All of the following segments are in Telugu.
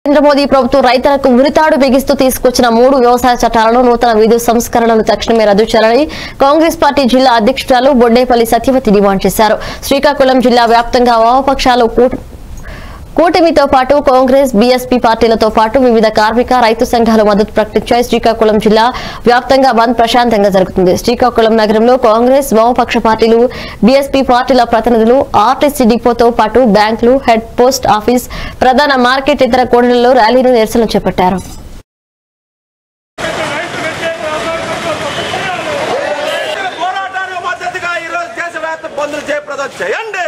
నరేంద్ర మోదీ ప్రభుత్వం రైతులకు ఉరితాడు బిగిస్తూ తీసుకొచ్చిన మూడు వ్యవసాయ చట్టాలను నూతన విద్యుత్ సంస్కరణలు తక్షణమే రద్దు చేయాలని కాంగ్రెస్ పార్టీ జిల్లా అధ్యక్షురాలు బొడ్డేపల్లి సత్యవతి డిమాండ్ చేశారు శ్రీకాకుళం జిల్లా వ్యాప్తంగా వామపక్షాలు కూట- కూటమితో పాటు కాంగ్రెస్ బీఎస్పీ పార్టీలతో పాటు వివిధ కార్మిక రైతు సంఘాలు మద్దతు ప్రకటించాయి శ్రీకాకుళం జిల్లా వ్యాప్తంగా బంద్ ప్రశాంతంగా జరుగుతుంది శ్రీకాకుళం నగరంలో కాంగ్రెస్ వామపక్ష పార్టీలు బీఎస్పీ పార్టీల ప్రతినిధులు ఆర్టీసీ డిపోతో పాటు బ్యాంకులు హెడ్ పోస్ట్ ఆఫీస్ ప్రధాన మార్కెట్ ఇతర కూడళ్లలో ర్యాలీలు నిరసన చేపట్టారు పోరాటానికి మద్దతుగా ఈ రోజు దేశవ్యాప్త బంధులు జయప్రదం చేయండి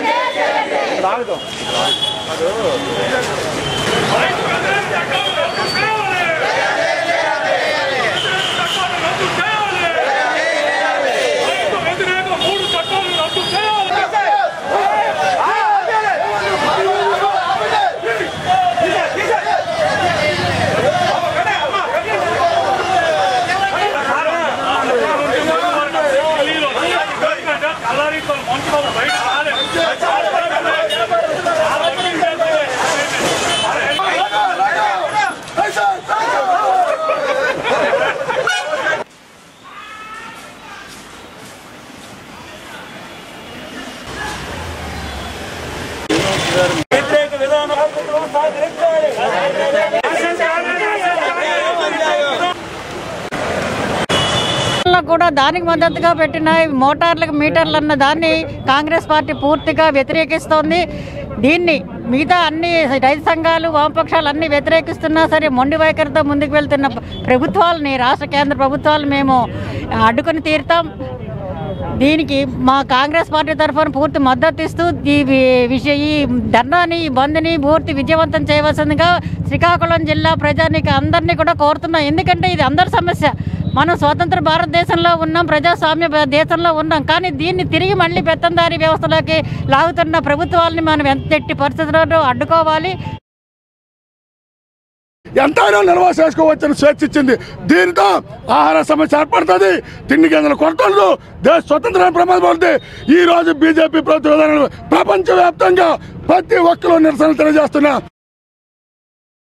మూడు చట్టాలు రద్దు చేయాలి కలరీతో మంచి బయట వ్యతిరేక విధానం లో కూడా దానికి మద్దతుగా పెట్టిన ఈ మోటార్లకు మీటర్లు అన్న దాన్ని కాంగ్రెస్ పార్టీ పూర్తిగా వ్యతిరేకిస్తోంది దీన్ని మిగతా అన్ని రైతు సంఘాలు వామపక్షాలు అన్ని వ్యతిరేకిస్తున్నా సరే మొండి వైఖరితో ముందుకు వెళ్తున్న ప్రభుత్వాలని రాష్ట్ర కేంద్ర ప్రభుత్వాలు మేము అడ్డుకొని తీరుతాం దీనికి మా కాంగ్రెస్ పార్టీ తరఫున పూర్తి మద్దతు ఇస్తూ ఈ వి- విషయ ఈ ధర్నాని ఈ బంద్ని పూర్తి విజయవంతం చేయవలసిందిగా శ్రీకాకుళం జిల్లా ప్రజానికి అందరినీ కూడా కోరుతున్నాం ఎందుకంటే ఇది అందరి సమస్య మనం స్వతంత్ర భారతదేశంలో ఉన్నాం ప్రజాస్వామ్య భ- దేశంలో ఉన్నాం కానీ దీన్ని తిరిగి మళ్ళీ పెత్తందారీ వ్యవస్థలోకి లాగుతున్న ప్రభుత్వాలని మనం ఎంత ఎట్టి పరిస్థితుల్లో అడ్డుకోవాలి ఎంతైనా నిల్వ చేసుకోవచ్చని స్వేచ్ఛ ఇచ్చింది దీనితో ఆహార సమస్య ఏర్పడుతుంది తిండి గింజలు కొరతలు దేశ స్వతంత్రాన్ని ప్రమాదం పడుతుంది ఈ రోజు బీజేపీ ప్రభుత్వ విధానాలు ప్రపంచవ్యాప్తంగా ప్రతి ఒక్కరూ నిరసన తెలియజేస్తున్నా